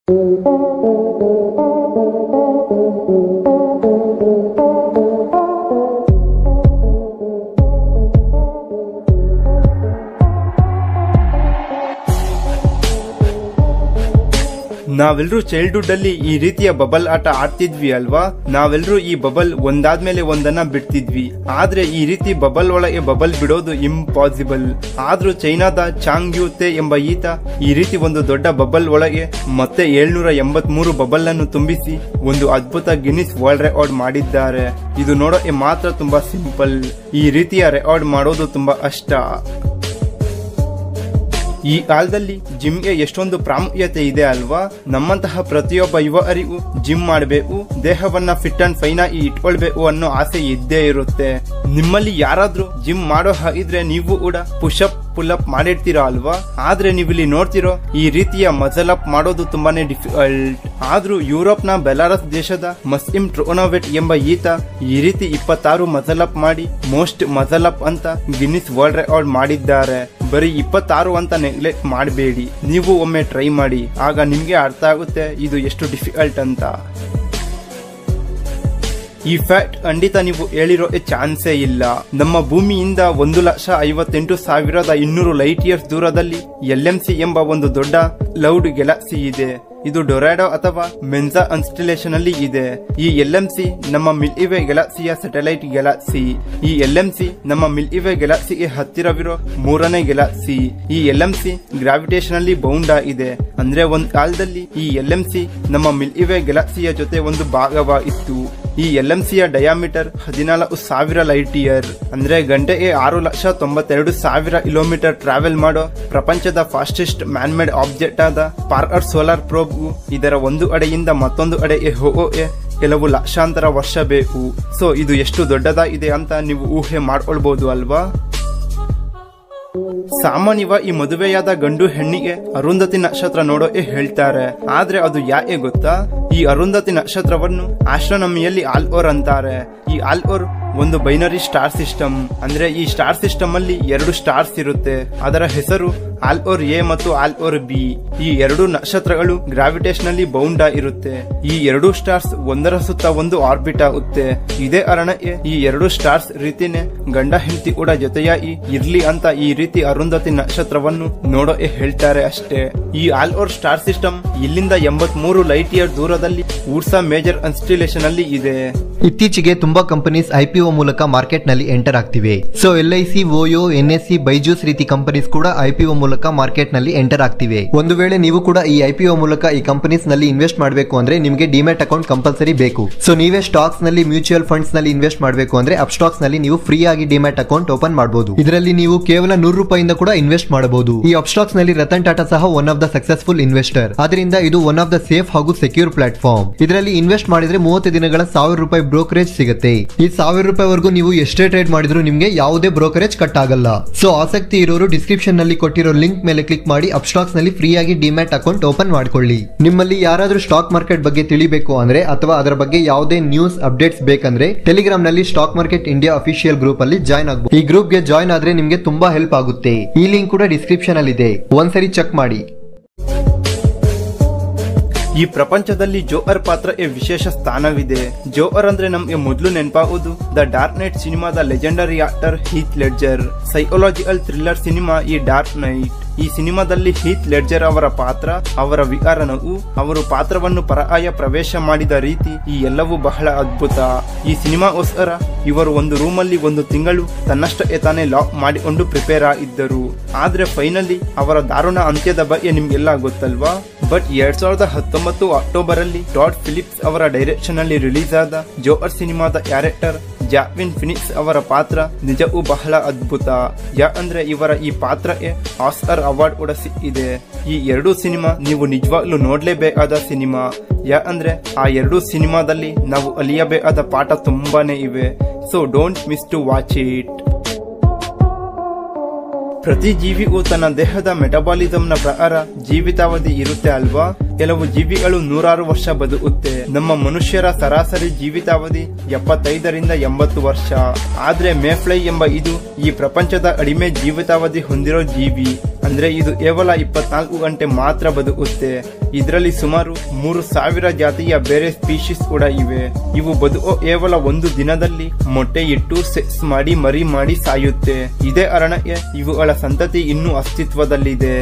ನಾವೆಲ್ಲರೂ ಚೈಲ್ಡ್ಹುಡ್ ಅಲ್ಲಿ ಈ ರೀತಿಯ ಬಬಲ್ ಆಟ ಆಡ್ತಿದ್ವಿ ಅಲ್ವಾ ನಾವೆಲ್ಲರೂ ಈ ಬಬಲ್ ಒಂದಾದ್ಮೇಲೆ ಒಂದನ್ನ ಬಿಡ್ತಿದ್ವಿ ಆದ್ರೆ ಈ ರೀತಿ ಬಬಲ್ ಒಳಗೆ ಬಬಲ್ ಬಿಡೋದು ಇಂಪಾಸಿಬಲ್ ಆದ್ರೂ ಚೈನಾದ ಚಾಂಗ್ ಯೂತೆ ಎಂಬ ಈತ ಈ ರೀತಿ ಒಂದು ದೊಡ್ಡ ಬಬಲ್ ಒಳಗೆ ಮತ್ತೆ ಏಳ್ನೂರ ಎಂಬತ್ ಮೂರು ಬಬಲ್ ಅನ್ನು ತುಂಬಿಸಿ ಒಂದು ಅದ್ಭುತ ಗಿನ್ನಿಸ್ ವರ್ಲ್ಡ್ ರೆಕಾರ್ಡ್ ಮಾಡಿದ್ದಾರೆ ಇದು ನೋಡೋಕೆ ಮಾತ್ರ ತುಂಬಾ ಸಿಂಪಲ್ ಈ ರೀತಿಯ ರೆಕಾರ್ಡ್ ಮಾಡೋದು ತುಂಬಾ ಕಷ್ಟ ಈ ಕಾಲದಲ್ಲಿ ಜಿಮ್ಗೆ ಎಷ್ಟೊಂದು ಪ್ರಾಮುಖ್ಯತೆ ಇದೆ ಅಲ್ವಾ ನಮ್ಮಂತಹ ಪ್ರತಿಯೊಬ್ಬ ಯುವಕರಿಗೂ ಜಿಮ್ ಮಾಡಬೇಕು ದೇಹವನ್ನ ಫಿಟ್ ಅಂಡ್ ಫೈನ್ ಆಗಿ ಇಟ್ಕೊಳ್ಬೇಕು ಅನ್ನೋ ಆಸೆ ಇದ್ದೇ ಇರುತ್ತೆ ನಿಮ್ಮಲ್ಲಿ ಯಾರಾದ್ರೂ ಜಿಮ್ ಮಾಡೋ ಹಾಗಿದ್ರೆ ನೀವು ಕೂಡ ಪುಷಪ್ ಪುಲ್ ಅಪ್ ಮಾಡಿರ್ತೀರಾ ಅಲ್ವಾ ಆದ್ರೆ ನೀವು ಇಲ್ಲಿ ನೋಡ್ತಿರೋ ಈ ರೀತಿಯ ಮಜಲ್ ಅಪ್ ಮಾಡೋದು ತುಂಬಾನೇ ಡಿಫಿಕಲ್ಟ್ ಆದ್ರೂ ಯುರೋಪ್ ನ ಬೆಲಾರಸ್ ದೇಶದ ಮಸ್ಲಿಂ ಟ್ರೋನೋವೆಟ್ ಎಂಬ ಈತ ಈ ರೀತಿ ಇಪ್ಪತ್ತಾರು ಮಜಲ್ ಅಪ್ ಮಾಡಿ ಮೋಸ್ಟ್ ಮಜಲ್ ಅಪ್ ಅಂತ ಗಿನ್ನಿಸ್ ವರ್ಲ್ಡ್ ರೆಕಾರ್ಡ್ ಮಾಡಿದ್ದಾರೆ ಬರೀ ಇಪ್ಪತ್ತಾರು ಅಂತ ನೆಗ್ಲೆಕ್ಟ್ ಮಾಡಬೇಡಿ ನೀವು ಒಮ್ಮೆ ಟ್ರೈ ಮಾಡಿ ಆಗ ನಿಮ್ಗೆ ಅರ್ಥ ಆಗುತ್ತೆ ಇದು ಎಷ್ಟು ಡಿಫಿಕಲ್ಟ್ ಅಂತ ಈ ಫ್ಯಾಕ್ಟ್ ಖಂಡಿತ ನೀವು ಹೇಳಿರೋ ಚಾನ್ಸೇ ಇಲ್ಲ ನಮ್ಮ ಭೂಮಿಯಿಂದ ಒಂದು ಲಕ್ಷ ಐವತ್ತೆಂಟು ಸಾವಿರದ ಇನ್ನೂರು ಲೈಟ್ ಇಯರ್ಸ್ ದೂರದಲ್ಲಿ ಎಲ್ ಎಂ ಸಿ ಎಂಬ ಒಂದು ದೊಡ್ಡ ಲೌಡ್ ಗೆಲಾಕ್ಸಿ ಇದೆ ಇದು ಡೊರಾಡೋ ಅಥವಾ ಮೆನ್ಸಾ ಅನ್ಸ್ಟಿಲೇಷನ್ ಅಲ್ಲಿ ಇದೆ ಈ ಎಲ್ ಎಂ ಸಿ ನಮ್ಮ ಮಿಲ್ಇವೆ ಗೆಲಾಕ್ಸಿಯ ಸ್ಯಾಟಲೈಟ್ ಗೆಲಾಕ್ಸಿ ಈ ಎಲ್ ಎಂ ಸಿ ನಮ್ಮ ಮಿಲ್ಇವೆ ಗೆಲಾಕ್ಸಿಗೆ ಹತ್ತಿರವಿರೋ ಮೂರನೇ ಗೆಲಾಕ್ಸಿ ಈ ಎಲ್ ಎಂ ಸಿ ಗ್ರಾವಿಟೇಷನ್ ಅಲ್ಲಿ ಬೌಂಡ್ ಆಗಿದೆ ಅಂದ್ರೆ ಒಂದ್ ಕಾಲದಲ್ಲಿ ಈ ಎಲ್ ಎಂ ಸಿ ನಮ್ಮ ಮಿಲ್ಇವೆ ಗೆಲಾಕ್ಸಿಯ ಜೊತೆ ಒಂದು ಭಾಗವಾಗಿತ್ತು ಈ ಎಲ್ ಎಂ ಸಿಯ ಡಯಾಮೀಟರ್ ಹದಿನಾಲ್ಕು ಸಾವಿರ ಲೈಟ್ ಇಯರ್ ಅಂದ್ರೆ ಗಂಟೆಗೆ ಆರು ಲಕ್ಷ ತೊಂಬತ್ತೆರಡು ಸಾವಿರ ಕಿಲೋಮೀಟರ್ ಟ್ರಾವೆಲ್ ಮಾಡೋ ಪ್ರಪಂಚದ ಫಾಸ್ಟೆಸ್ಟ್ ಮ್ಯಾನ್ ಮೇಡ್ ಆಬ್ಜೆಕ್ಟ್ ಆದ ಪಾರ್ಕರ್ ಸೋಲಾರ್ ಪ್ರೋಬ್ ಇದರ ಒಂದು ಅಡೆಯಿಂದ ಮತ್ತೊಂದು ಅಡೆಗೆ ಹೋಗೋಕೆ ಕೆಲವು ಲಕ್ಷಾಂತರ ವರ್ಷ ಬೇಕು ಸೊ ಇದು ಎಷ್ಟು ದೊಡ್ಡದಾಗಿದೆ ಅಂತ ನೀವು ಊಹೆ ಮಾಡ್ಕೊಳ್ಬಹುದು ಅಲ್ವಾ ಸಾಮಾನ್ಯವ ಈ ಮದುವೆಯಾದ ಗಂಡು ಹೆಣ್ಣಿಗೆ ಅರುಂಧತಿ ನಕ್ಷತ್ರ ನೋಡೋಕೆ ಹೇಳ್ತಾರೆ ಆದ್ರೆ ಅದು ಯಾಕೆ ಗೊತ್ತಾ ಈ ಅರುಂಧತಿ ನಕ್ಷತ್ರವನ್ನು ಆಸ್ಟ್ರೋನಮಿಯಲ್ಲಿ ಆಲ್ ಓರ್ ಅಂತಾರೆ ಈ ಆಲ್ ಓರ್ ಒಂದು ಬೈನರಿ ಸ್ಟಾರ್ ಸಿಸ್ಟಮ್ ಅಂದ್ರೆ ಈ ಸ್ಟಾರ್ ಸಿಸ್ಟಮ್ ಅಲ್ಲಿ ಎರಡು ಸ್ಟಾರ್ಸ್ ಇರುತ್ತೆ ಅದರ ಹೆಸರು ಆಲ್ ಓರ್ ಎ ಮತ್ತು ಆಲ್ ಓರ್ ಬಿ ಈ ಎರಡು ನಕ್ಷತ್ರಗಳು ಗ್ರಾವಿಟೇಷನ್ ಬೌಂಡ್ ಇರುತ್ತೆ ಈ ಎರಡು ಸ್ಟಾರ್ಸ್ ಒಂದರ ಸುತ್ತ ಒಂದು ಆರ್ಬಿಟ್ ಆಗುತ್ತೆ ಇದೇ ಕಾರಣಕ್ಕೆ ಈ ಎರಡು ಸ್ಟಾರ್ಸ್ ರೀತಿನೇ ಗಂಡ ಹೆಂಡತಿ ಕೂಡ ಜೊತೆಯಾಗಿ ಇರ್ಲಿ ಅಂತ ಈ ರೀತಿ ಅರುಂಧತಿ ನಕ್ಷತ್ರವನ್ನು ನೋಡೋಕೆ ಹೇಳ್ತಾರೆ ಅಷ್ಟೇ ಈ ಆಲ್ ಓರ್ ಸ್ಟಾರ್ ಸಿಸ್ಟಮ್ ಇಲ್ಲಿಂದ ಎಂಬತ್ ಮೂರು ಲೈಟ್ ಇಯರ್ ದೂರದಲ್ಲಿ ಊರ್ಸಾ ಮೇಜರ್ ಅನ್ಸ್ಟಿಲೇಷನ್ ಅಲ್ಲಿ ಇದೆ ಇತ್ತೀಚೆಗೆ ತುಂಬಾ ಕಂಪನೀಸ್ ಐಪಿಒ ಮೂಲಕ ಮಾರ್ಕೆಟ್ ನಲ್ಲಿ ಎಂಟರ್ ಆಗ್ತಿವೆ so L I C Oyo N S C Byju's ರೀತಿ ಕಂಪನೀಸ್ ಕೂಡ ಐಪಿಒ ಮೂಲಕ ಮಾರ್ಕೆಟ್ ನಲ್ಲಿ ಎಂಟರ್ ಆಗ್ತಿವೆ ಒಂದು ವೇಳೆ ನೀವು ಕೂಡ ಈ ಐಪಿಒ ಮೂಲಕ ಈ ಕಂಪನೀಸ್ ನಲ್ಲಿ ಇನ್ವೆಸ್ಟ್ ಮಾಡಬೇಕು ಅಂದ್ರೆ ನಿಮಗೆ ಡಿಮ್ಯಾಟ್ ಅಕೌಂಟ್ ಕಂಪಲ್ಸರಿ ಬೇಕು ಸೊ ನೀವೇ ಸ್ಟಾಕ್ಸ್ ನಲ್ಲಿ ಮ್ಯೂಚುವಲ್ ಫಂಡ್ಸ್ ನಲ್ಲಿ ಇನ್ವೆಸ್ಟ್ ಮಾಡಬೇಕು ಅಂದ್ರೆ ಅಪ್ ಸ್ಟಾಕ್ಸ್ ನಲ್ಲಿ ನೀವು ಫ್ರೀ ಆಗಿ ಡಿಮ್ಯಾಟ್ ಅಕೌಂಟ್ ಓಪನ್ ಮಾಡಬಹುದು ಇದರಲ್ಲಿ ನೀವು ಕೇವಲ ನೂರು ರೂಪಾಯಿಂದ ಕೂಡ ಇನ್ವೆಸ್ಟ್ ಮಾಡಬಹುದು ಈ ಅಪ್ ಸ್ಟಾಕ್ಸ್ ನಲ್ಲಿ ರತನ್ ಟಾಟಾ ಸಹ one of the successful investor ಅದರಿಂದ ಇದು ಒನ್ ಆಫ್ ದ ಸೇಫ್ ಹಾಗೂ ಸೆಕ್ಯೂರ್ ಪ್ಲಾಟ್ಫಾರ್ಮ್ ಇದರಲ್ಲಿ ಇನ್ವೆಸ್ಟ್ ಮಾಡಿದ್ರೆ ಮೂವತ್ತು ದಿನಗಳ ಸಾವಿರ ರೂಪಾಯಿ ಬ್ರೋಕರೇಜ್ ಸಿಗುತ್ತೆ ಈ ಸಾವಿರ ರೂಪಾಯಿವರೆಗೂ ನೀವು ಎಷ್ಟೇ ಟ್ರೇಡ್ ಮಾಡಿದ್ರು ನಿಮಗೆ ಯಾವುದೇ ಬ್ರೋಕರೇಜ್ ಕಟ್ ಆಗಲ್ಲ ಸೊ ಆಸಕ್ತಿ ಇರೋರು ಡಿಸ್ಕ್ರಿಪ್ಷನ್ ನಲ್ಲಿ ಕೊಟ್ಟಿರೋ ಲಿಂಕ್ ಮೇಲೆ ಕ್ಲಿಕ್ ಮಾಡಿ ಅಪ್ ಸ್ಟಾಕ್ಸ್ ನಲ್ಲಿ ಫ್ರೀ ಆಗಿ ಡಿಮ್ಯಾಟ್ ಅಕೌಂಟ್ ಓಪನ್ ಮಾಡ್ಕೊಳ್ಳಿ ನಿಮ್ಮಲ್ಲಿ ಯಾರಾದ್ರೂ ಸ್ಟಾಕ್ ಮಾರ್ಕೆಟ್ ಬಗ್ಗೆ ತಿಳಿಬೇಕು ಅಂದ್ರೆ ಅಥವಾ ಅದರ ಬಗ್ಗೆ ಯಾವುದೇ ನ್ಯೂಸ್ ಅಪ್ಡೇಟ್ಸ್ ಬೇಕಂದ್ರೆ ಟೆಲಿಗ್ರಾಮ್ ನಲ್ಲಿ stock market India official group ಅಲ್ಲಿ ಜಾಯ್ನ್ ಆಗಬಹುದು ಈ ಗ್ರೂಪ್ ಗೆ ಜಾಯ್ನ್ ಆದ್ರೆ ನಿಮ್ಗೆ ತುಂಬಾ ಹೆಲ್ಪ್ ಆಗುತ್ತೆ ಈ ಲಿಂಕ್ ಕೂಡ ಡಿಸ್ಕ್ರಿಪ್ಷನ್ ಅಲ್ಲಿ ಇದೆ ಒಂದ್ಸರಿ ಚೆಕ್ ಮಾಡಿ ಈ ಪ್ರಪಂಚದಲ್ಲಿ ಜೋಹರ್ ಪಾತ್ರಕ್ಕೆ ವಿಶೇಷ ಸ್ಥಾನವಿದೆ ಜೋಹರ್ ಅಂದ್ರೆ ನಮ್ಗೆ ಮೊದಲು ನೆನಪಾಗುವುದು ದ ಡಾರ್ಕ್ ನೈಟ್ ಸಿನಿಮಾದ legendary actor Heath Ledger psychological thriller cinema ಈ ಡಾರ್ಕ್ ನೈಟ್ ಈ ಸಿನಿಮಾದಲ್ಲಿ ಹೀತ್ ಲೆಡ್ಜರ್ ಅವರ ಪಾತ್ರ ಅವರ ವಿಕಾರನವು ಅವರು ಪಾತ್ರವನ್ನು ಪರಾಯ ಪ್ರವೇಶ ಮಾಡಿದ ರೀತಿ ಈ ಎಲ್ಲವೂ ಬಹಳ ಅದ್ಭುತ ಈ ಸಿನಿಮಾಗೋಸ್ಕರ ಇವರು ಒಂದು ರೂಮಲ್ಲಿ ಒಂದು ತಿಂಗಳು ತನ್ನಷ್ಟಕ್ಕೆ ತಾನೇ ಲಾಕ್ ಮಾಡಿಕೊಂಡು ಪ್ರಿಪೇರ್ ಆಗಿದ್ದರು ಆದ್ರೆ ಫೈನಲಿ ಅವರ ದಾರುಣ ಅಂತ್ಯದ ಬಗ್ಗೆ ನಿಮ್ಗೆಲ್ಲ ಗೊತ್ತಲ್ವಾ ಬಟ್ ಎರಡ್ ಸಾವಿರದ ಹತ್ತೊಂಬತ್ತು ಅಕ್ಟೋಬರ್ ಅಲ್ಲಿ ಟಾಡ್ ಫಿಲಿಪ್ಸ್ ಅವರ ಡೈರೆಕ್ಷನ್ ಅಲ್ಲಿ ರಿಲೀಸ್ ಆದ ಜೋಹರ್ ಸಿನಿಮಾದ ಕ್ಯಾರೆಕ್ಟರ್ ಜಾಕ್ವಿನ್ ಫಿನಿಕ್ಸ್ ಅವರ ಪಾತ್ರ ನಿಜವೂ ಬಹಳ ಅದ್ಭುತ ಯಾಕಂದ್ರೆ ಇವರ ಈ ಪಾತ್ರಕ್ಕೆ ಆಸ್ಕರ್ ಅವಾರ್ಡ್ ಕೂಡ ಸಿಕ್ಕಿದೆ ಈ ಎರಡೂ ಸಿನಿಮಾ ನೀವು ನಿಜವಾಗ್ಲೂ ನೋಡ್ಲೇಬೇಕಾದ ಸಿನಿಮಾ ಯಾಕಂದ್ರೆ ಆ ಎರಡೂ ಸಿನಿಮಾದಲ್ಲಿ ನಾವು ಅಲಿಯಬೇಕಾದ ಪಾಠ ತುಂಬಾನೇ ಇವೆ so don't miss to watch it ಪ್ರತಿ ಜೀವಿಗೂ ತನ್ನ ದೇಹದ ಮೆಟಬಾಲಿಸಂನ ಪ್ರಕಾರ ಜೀವಿತಾವಧಿ ಇರುತ್ತೆ ಅಲ್ವಾ ಕೆಲವು ಜೀವಿಗಳು ನೂರಾರು ವರ್ಷ ಬದುಕುತ್ತೆ ನಮ್ಮ ಮನುಷ್ಯರ ಸರಾಸರಿ ಜೀವಿತಾವಧಿ ಎಪ್ಪತ್ತೈದರಿಂದ ಎಂಬತ್ತು ವರ್ಷ ಆದ್ರೆ ಮೇಫ್ಲೈ ಎಂಬ ಇದು ಈ ಪ್ರಪಂಚದ ಕಡಿಮೆ ಜೀವಿತಾವಧಿ ಹೊಂದಿರೋ ಜೀವಿ ಅಂದ್ರೆ ಇದು ಕೇವಲ ಇಪ್ಪತ್ನಾಲ್ಕು ಗಂಟೆ ಮಾತ್ರ ಬದುಕುತ್ತೆ ಇದರಲ್ಲಿ ಸುಮಾರು ಮೂರು ಸಾವಿರ ಜಾತಿಯ ಬೇರೆ ಸ್ಪೀಶೀಸ್ ಕೂಡ ಇವೆ ಇವು ಬದುಕೋ ಕೇವಲ ಒಂದು ದಿನದಲ್ಲಿ ಮೊಟ್ಟೆ ಇಟ್ಟು ಸೆಕ್ಸ್ ಮಾಡಿ ಮರಿ ಮಾಡಿ ಸಾಯುತ್ತೆ ಇದೇ ಕಾರಣಕ್ಕೆ ಇವುಗಳ ಸಂತತಿ ಇನ್ನೂ ಅಸ್ತಿತ್ವದಲ್ಲಿದೆ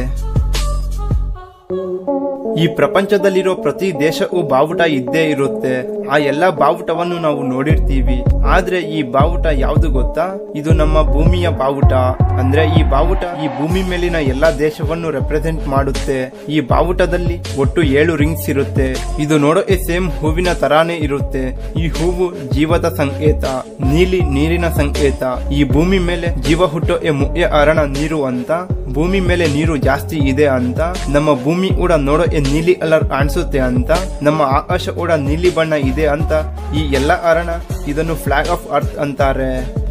ಈ ಪ್ರಪಂಚದಲ್ಲಿರೋ ಪ್ರತಿ ದೇಶಕ್ಕೂ ಬಾವುಟ ಇದ್ದೇ ಇರುತ್ತೆ ಆ ಎಲ್ಲಾ ಬಾವುಟವನ್ನು ನಾವು ನೋಡಿರ್ತೀವಿ ಆದ್ರೆ ಈ ಬಾವುಟ ಯಾವ್ದು ಗೊತ್ತಾ ಇದು ನಮ್ಮ ಭೂಮಿಯ ಬಾವುಟ ಅಂದ್ರೆ ಈ ಬಾವುಟ ಈ ಭೂಮಿ ಮೇಲಿನ ಎಲ್ಲಾ ದೇಶವನ್ನು ರೆಪ್ರೆಸೆಂಟ್ ಮಾಡುತ್ತೆ ಈ ಬಾವುಟದಲ್ಲಿ ಒಟ್ಟು ಏಳು ರಿಂಗ್ಸ್ ಇರುತ್ತೆ ಇದು ನೋಡೋಕೆ ಸೇಮ್ ಹೂವಿನ ತರಾನೇ ಇರುತ್ತೆ ಈ ಹೂವು ಜೀವದ ಸಂಕೇತ ನೀಲಿ ನೀರಿನ ಸಂಕೇತ ಈ ಭೂಮಿ ಮೇಲೆ ಜೀವ ಹುಟ್ಟೋಕೆ ಮುಖ್ಯ ಕಾರಣ ನೀರು ಅಂತ ಭೂಮಿ ಮೇಲೆ ನೀರು ಜಾಸ್ತಿ ಇದೆ ಅಂತ ನಮ್ಮ ಭೂಮಿ ಕೂಡ ನೋಡೋಕೆ ನೀಲಿ ಕಲರ್ ಕಾಣಿಸುತ್ತೆ ಅಂತ ನಮ್ಮ ಆಕಾಶ ಕೂಡ ನೀಲಿ ಬಣ್ಣ ಇದೆ ಅಂತ ಈ ಎಲ್ಲ ಕಾರಣ ಇದನ್ನು ಫ್ಲಾಗ್ ಆಫ್ ಅರ್ತ್ ಅಂತಾರೆ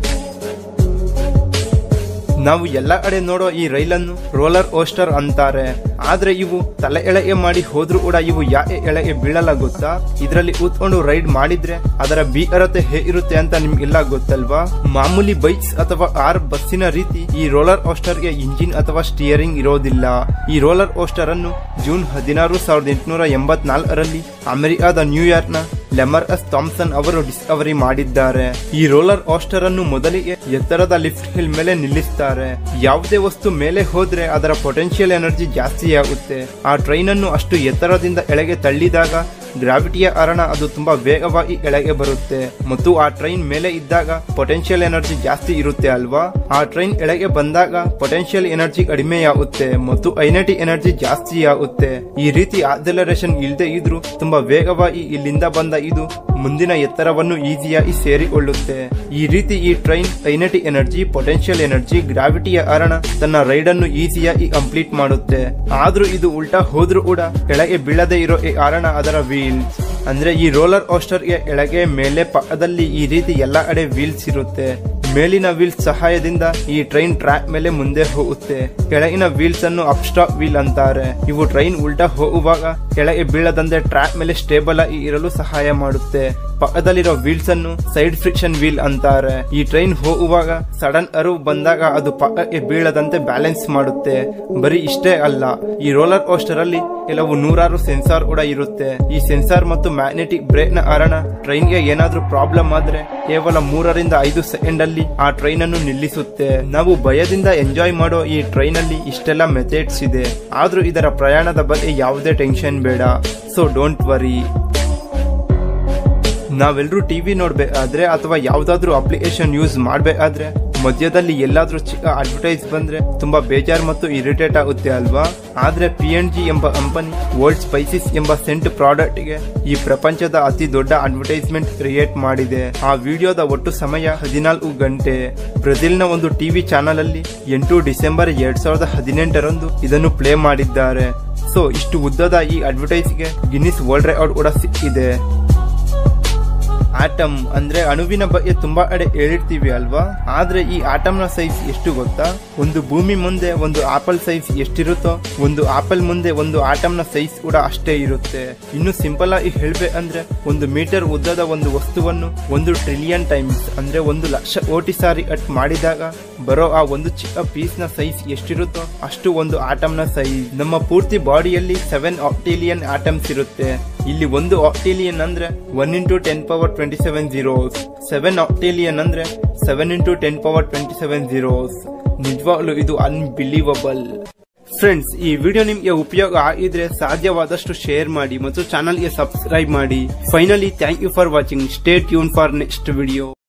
ನಾವು ಎಲ್ಲ ಕಡೆ ನೋಡೋ ಈ ರೈಲನ್ನು ರೋಲರ್ ಓಸ್ಟರ್ ಅಂತಾರೆ ಆದ್ರೆ ಇವು ತಲೆ ಎಳೆಗೆ ಮಾಡಿ ಹೋದ್ರೂ ಕೂಡ ಇವು ಯಾಕೆ ಎಳೆಗೆ ಬೀಳಲ್ಲ ಗೊತ್ತಾ ಇದರಲ್ಲಿ ಕೂತ್ಕೊಂಡು ರೈಡ್ ಮಾಡಿದ್ರೆ ಅದರ ಭೀಕರತೆ ಹೇಗಿರುತ್ತೆ ಅಂತ ನಿಮ್ಗೆಲ್ಲ ಗೊತ್ತಲ್ವಾ ಮಾಮೂಲಿ ಬೈಕ್ಸ್ ಅಥವಾ ಆರ್ ಬಸ್ಸಿನ ರೀತಿ ಈ ರೋಲರ್ ಗೆ ಇಂಜಿನ್ ಅಥವಾ ಸ್ಟಿಯರಿಂಗ್ ಇರೋದಿಲ್ಲ ಈ ರೋಲರ್ ಓಸ್ಟರ್ ಅನ್ನು ಜೂನ್ ಹದಿನಾರು ಸಾವಿರದ ಎಂಟುನೂರ ಎಂಬತ್ನಾಲ್ಕರಲ್ಲಿ ಅಮೆರಿಕಾದ ನ್ಯೂಯಾರ್ಕ್ ನ ಲೆಮರ್ ಎಸ್ ಥಾಮ್ಸನ್ ಅವರು ಡಿಸ್ಕವರಿ ಮಾಡಿದ್ದಾರೆ ಈ ರೋಲರ್ ಓಸ್ಟರ್ ಅನ್ನು ಮೊದಲಿಗೆ ಎತ್ತರದ ಲಿಫ್ಟ್ ಹಿಲ್ ಮೇಲೆ ನಿಲ್ಲಿಸ್ತಾರೆ ಯಾವುದೇ ವಸ್ತು ಮೇಲೆ ಹೋದ್ರೆ ಅದರ ಪೊಟೆನ್ಶಿಯಲ್ ಎನರ್ಜಿ ಜಾಸ್ತಿ ಆಗುತ್ತೆ ಆ ಟ್ರೈನ್ ಅನ್ನು ಅಷ್ಟು ಎತ್ತರದಿಂದ ಎಳೆಗೆ ತಳ್ಳಿದಾಗ ಗ್ರಾವಿಟಿಯ ಕಾರಣ ಅದು ತುಂಬಾ ವೇಗವಾಗಿ ಕೆಳಗೆ ಬರುತ್ತೆ ಮತ್ತು ಆ ಟ್ರೈನ್ ಮೇಲೆ ಇದ್ದಾಗ ಪೊಟೆನ್ಶಿಯಲ್ ಎನರ್ಜಿ ಜಾಸ್ತಿ ಇರುತ್ತೆ ಅಲ್ವಾ ಆ ಟ್ರೈನ್ ಎಳೆಗೆ ಬಂದಾಗ ಪೊಟೆನ್ಶಿಯಲ್ ಎನರ್ಜಿ ಕಡಿಮೆಯಾಗುತ್ತೆ ಮತ್ತು ಐನೆಟಿ ಎನರ್ಜಿ ಜಾಸ್ತಿ ಆಗುತ್ತೆ ಈ ರೀತಿ ಆಕ್ಸಲರೇಷನ್ ಇಲ್ಲದೆ ಇದ್ರೂ ತುಂಬಾ ವೇಗವಾಗಿ ಇಲ್ಲಿಂದ ಬಂದ ಇದು ಮುಂದಿನ ಎತ್ತರವನ್ನು ಈಸಿಯಾಗಿ ಸೇರಿಕೊಳ್ಳುತ್ತೆ ಈ ರೀತಿ ಈ train kinetic energy potential energy ಗ್ರಾವಿಟಿಯ ಕಾರಣ ತನ್ನ ರೈಡ್ ಅನ್ನು ಈಸಿಯಾಗಿ ಕಂಪ್ಲೀಟ್ ಮಾಡುತ್ತೆ ಆದ್ರೂ ಇದು ಉಲ್ಟಾ ಹೋದ್ರೂ ಕೂಡ ಕೆಳಗೆ ಬೀಳದೆ ಇರೋ ಈ ಕಾರಣ ಅದರ ವೀಲ್ಸ್ ಅಂದ್ರೆ ಈ ರೋಲರ್ ಗೆ ಎಳಗೆ ಮೇಲೆ ಪಕ್ಕದಲ್ಲಿ ಈ ರೀತಿ ಎಲ್ಲಾ ಕಡೆ ವೀಲ್ಸ್ ಇರುತ್ತೆ ಮೇಲಿನ ವೀಲ್ಸ್ ಸಹಾಯದಿಂದ ಈ ಟ್ರೈನ್ ಟ್ರ್ಯಾಕ್ ಮೇಲೆ ಮುಂದೆ ಹೋಗುತ್ತೆ ಕೆಳಗಿನ ವೀಲ್ಸ್ ಅನ್ನು ಅಪ್ಸ್ಟಾಕ್ ವೀಲ್ ಅಂತಾರೆ ಇವು ಟ್ರೈನ್ ಉಲ್ಟಾ ಹೋಗುವಾಗ ಕೆಳಗೆ ಬೀಳದಂತೆ ಟ್ರ್ಯಾಕ್ ಮೇಲೆ ಸ್ಟೇಬಲ್ ಆಗಿ ಇರಲು ಸಹಾಯ ಮಾಡುತ್ತೆ ಪಕ್ಕದಲ್ಲಿರೋ ವೀಲ್ಸ್ ಅನ್ನು ಸೈಡ್ ಫ್ರಿಕ್ಷನ್ ವೀಲ್ ಅಂತಾರೆ ಈ ಟ್ರೈನ್ ಹೋಗುವಾಗ ಸಡನ್ ಅರಿವು ಬಂದಾಗ ಅದು ಪಕ್ಕಕ್ಕೆ ಬೀಳದಂತೆ ಬ್ಯಾಲೆನ್ಸ್ ಮಾಡುತ್ತೆ ಬರೀ ಇಷ್ಟೇ ಅಲ್ಲ ಈ ರೋಲರ್ ಕೋಸ್ಟರ್ ಅಲ್ಲಿ ಕೆಲವು ನೂರಾರು ಸೆನ್ಸಾರ್ ಕೂಡ ಇರುತ್ತೆ ಈ ಸೆನ್ಸಾರ್ ಮತ್ತು ಮ್ಯಾಗ್ನೆಟಿಕ್ ಬ್ರೇಕ್ ನ ಕಾರಣ ಟ್ರೈನ್ ಗೆ ಏನಾದ್ರೂ ಪ್ರಾಬ್ಲಮ್ ಆದ್ರೆ ಕೇವಲ ಮೂರರಿಂದ ಐದು ಸೆಕೆಂಡ್ ಅಲ್ಲಿ ಆ ಟ್ರೈನ್ ಅನ್ನು ನಿಲ್ಲಿಸುತ್ತೆ ನಾವು ಭಯದಿಂದ ಎಂಜಾಯ್ ಮಾಡೋ ಈ ಟ್ರೈನ್ ಅಲ್ಲಿ ಇಷ್ಟೆಲ್ಲ ಮೆಥಡ್ಸ್ ಇದೆ ಆದ್ರೂ ಇದರ ಪ್ರಯಾಣದ ಬಗ್ಗೆ ಯಾವುದೇ ಟೆನ್ಷನ್ ಬೇಡ ಸೊ ಡೋಂಟ್ ವರಿ ನಾವೆಲ್ಲರೂ ಟಿವಿ ನೋಡ್ಬೇಕಾದ್ರೆ ಅಥವಾ ಯಾವ್ದಾದ್ರು ಅಪ್ಲಿಕೇಶನ್ ಯೂಸ್ ಮಾಡ್ಬೇಕಾದ್ರೆ ಮಧ್ಯದಲ್ಲಿ ಎಲ್ಲಾದ್ರೂ ಚಿಕ್ಕ ಅಡ್ವರ್ಟೈಸ್ ಬಂದ್ರೆ ತುಂಬಾ ಬೇಜಾರ್ ಮತ್ತು ಇರಿಟೇಟ್ ಆಗುತ್ತೆ ಅಲ್ವಾ ಆದ್ರೆ ಪಿ ಎನ್ ಜಿ ಎಂಬ ಕಂಪನಿ ವರ್ಲ್ಡ್ ಸ್ಪೈಸಿಸ್ ಎಂಬ ಸೆಂಟ್ ಪ್ರಾಡಕ್ಟ್ ಗೆ ಈ ಪ್ರಪಂಚದ ಅತಿ ದೊಡ್ಡ ಅಡ್ವರ್ಟೈಸ್ಮೆಂಟ್ ಕ್ರಿಯೇಟ್ ಮಾಡಿದೆ ಆ ವಿಡಿಯೋದ ಒಟ್ಟು ಸಮಯ ಹದಿನಾಲ್ಕು ಗಂಟೆ ಬ್ರೆಜಿಲ್ನ ಒಂದು ಟಿವಿ ಚಾನಲ್ ಅಲ್ಲಿ ಎಂಟು ಡಿಸೆಂಬರ್ ಎರಡ್ ಸಾವಿರದ ಹದಿನೆಂಟರಂದು ಇದನ್ನು ಪ್ಲೇ ಮಾಡಿದ್ದಾರೆ ಸೊ ಇಷ್ಟು ಉದ್ದದ ಈ ಅಡ್ವರ್ಟೈಸ್ಗೆ ಗಿನ್ನಿಸ್ ವರ್ಲ್ಡ್ ರೆಕಾರ್ಡ್ ಕೂಡ ಸಿಕ್ಕಿದೆ ಆಟಮ್ ಅಂದ್ರೆ ಅಣುವಿನ ಬಗ್ಗೆ ತುಂಬಾ ಕಡೆ ಹೇಳಿರ್ತೀವಿ ಅಲ್ವಾ ಆದ್ರೆ ಈ ಆಟಮ್ ನ ಸೈಜ್ ಎಷ್ಟು ಗೊತ್ತಾ ಒಂದು ಭೂಮಿ ಮುಂದೆ ಒಂದು ಆಪಲ್ ಸೈಜ್ ಎಷ್ಟಿರುತ್ತೋ ಒಂದು ಆಪಲ್ ಮುಂದೆ ಒಂದು ಆಟಮ್ ನ ಸೈಜ್ ಕೂಡ ಅಷ್ಟೇ ಇರುತ್ತೆ ಇನ್ನು ಸಿಂಪಲ್ ಆಗಿ ಹೇಳ್ಬೇಕಂದ್ರೆ ಒಂದು ಮೀಟರ್ ಉದ್ದದ ಒಂದು ವಸ್ತುವನ್ನು ಒಂದು ಟ್ರಿಲಿಯನ್ ಟೈಮ್ಸ್ ಅಂದ್ರೆ ಒಂದು ಲಕ್ಷ ಕೋಟಿ ಸಾರಿ ಕಟ್ ಮಾಡಿದಾಗ ಬರೋ ಆ ಒಂದು ಚಿಕ್ಕ ಪೀಸ್ ನ ಸೈಜ್ ಎಷ್ಟಿರುತ್ತೋ ಅಷ್ಟು ಒಂದು ಆಟಮ್ ನ ಸೈಜ್ ನಮ್ಮ ಪೂರ್ತಿ ಬಾಡಿಯಲ್ಲಿ ಸೆವೆನ್ ಆಕ್ಟೇಲಿಯನ್ ಆಟಮ್ಸ್ ಇರುತ್ತೆ ಇಲ್ಲಿ ಒಂದು ಆಕ್ಟೇಲಿಯನ್ ಅಂದ್ರೆ one into ten power twenty seven zeros seven octillion ಅಂದ್ರೆ seven into ten power twenty seven zeros ನಿಜವಾಗ್ಲೂ ಇದು ಅನ್ಬಿಲೀವಬಲ್ ಫ್ರೆಂಡ್ಸ್ ಈ ವಿಡಿಯೋ ನಿಮ್ಗೆ ಉಪಯೋಗ ಆಗಿದ್ರೆ ಸಾಧ್ಯವಾದಷ್ಟು ಶೇರ್ ಮಾಡಿ ಮತ್ತು ಚಾನಲ್ಗೆ ಸಬ್ಸ್ಕ್ರೈಬ್ ಮಾಡಿ finally thank you for watching stay tune for next video